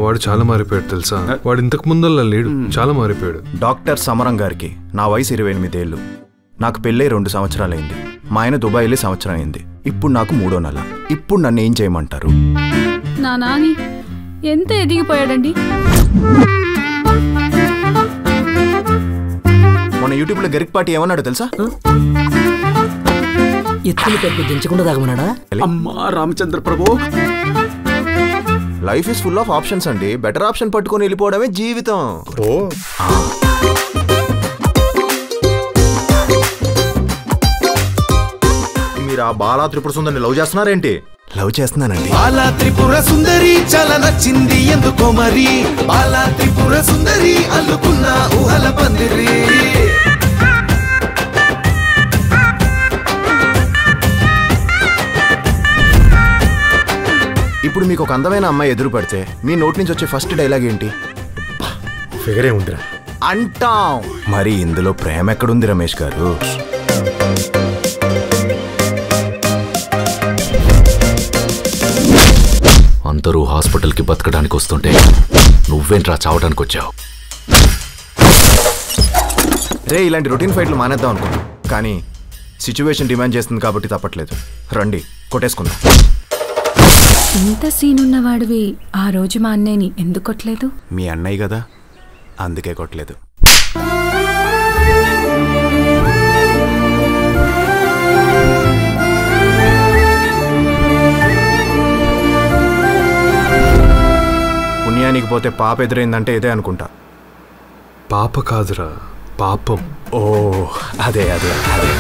వాడు చాలా మారిపోయాడు తెలుసా వాడు ఇంతకు ముందల్లా లేడు చాలా మారిపోయాడు డాక్టర్ సమరం గారికి నా వయసు ఇరవై ఎనిమిదేళ్ళు నాకు పెళ్ళై రెండు సంవత్సరాలైంది మా ఆయన దుబాయ్ వెళ్ళి సంవత్సరం అయింది ఇప్పుడు నాకు మూడో నెల ఇప్పుడు నన్ను ఏం చేయమంటారు నా నాని ఎంత ఎదిగిపోయాడండి మొన్న యూట్యూబ్లో గరిక్ పార్టీ ఏమన్నాడు తెలుసా ఎత్తులు పెట్టి దించకుండా తాగమన్నాడా అమ్మా Ramachandra Prabhu life is full of options అండి బెటర్ ఆప్షన్ పట్టుకొని వెళ్ళిపోవడమే జీవితం మీరు ఆ బాలా త్రిపుర సుందరిని లవ్ చేస్తున్నారేంటి లవ్ చేస్తున్నానండి బాలా త్రిపుర సుందరి చాలా నచ్చింది ఎందుకో మరి బాలా త్రిపుర సుందరి అల్లుకున్న ఊహల పందిరి ఇప్పుడు మీకు ఒక అందమైన అమ్మాయి ఎదురు పడితే మీ నోటి నుంచి వచ్చే ఫస్ట్ డైలాగ్ ఏంటి ఫిగరే ఉందిరా అంటాం మరి ఇందులో ప్రేమ ఎక్కడుంది రమేష్ గారు అందరూ హాస్పిటల్కి బతకడానికి వస్తుంటే నువ్వేంట్రా చావడానికి వచ్చావు రే ఇలాంటి రొటీన్ ఫైట్లు మానేద్దాం అనుకున్నాం కానీ సిచ్యువేషన్ డిమాండ్ చేస్తుంది కాబట్టి తప్పట్లేదు రండి కొట్టేసుకుందాం ఇంత సీనున్న వాడివి ఆ రోజు మా అన్నయ్యని ఎందుకు కొట్టలేదు మీ అన్నయ్య కదా అందుకే కొట్టలేదు పుణ్యానికి పోతే పాప ఎదురైందంటే ఇదే అనుకుంటా పాప కాదురా పాపం ఓ అదే అదే అదే